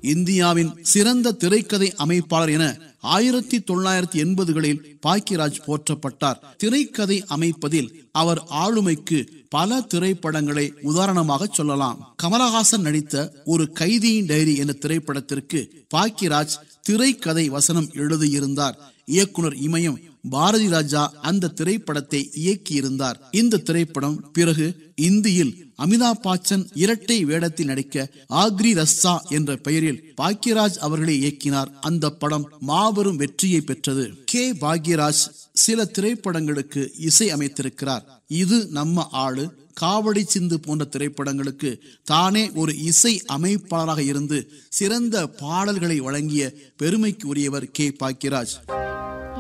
இந்தியாவின் சிறந்த திரைக்கதை அமைப்பாளர் என ஆயிரத்தி தொள்ளாயிரத்தி எண்பதுகளில் பாக்கியராஜ் போற்றப்பட்டார் திரைக்கதை அமைப்பதில் அவர் ஆளுமைக்கு பல திரைப்படங்களை உதாரணமாக சொல்லலாம் கமலஹாசன் நடித்த ஒரு கைதியின் டைரி என்ற திரைப்படத்திற்கு பாக்கியராஜ் திரைக்கதை வசனம் எழுதியிருந்தார் இயக்குனர் இமயம் பாரதி ராஜா அந்த திரைப்படத்தை இயக்கியிருந்தார் இந்த திரைப்படம் பிறகு இந்தியில் அமிதாப் பச்சன் இரட்டை வேடத்தில் நடிக்க ஆக்ரி ரஸ்ஸா என்ற பெயரில் பாக்யராஜ் அவர்களே இயக்கினார் அந்த படம் மாபெரும் வெற்றியை பெற்றது கே பாக்யராஜ் சில திரைப்படங்களுக்கு இசை அமைத்திருக்கிறார் இது நம்ம ஆளு காவடி சிந்து போன்ற திரைப்படங்களுக்கு தானே ஒரு இசை அமைப்பாளராக இருந்து சிறந்த பாடல்களை வழங்கிய பெருமைக்கு உரியவர் கே பாக்யராஜ்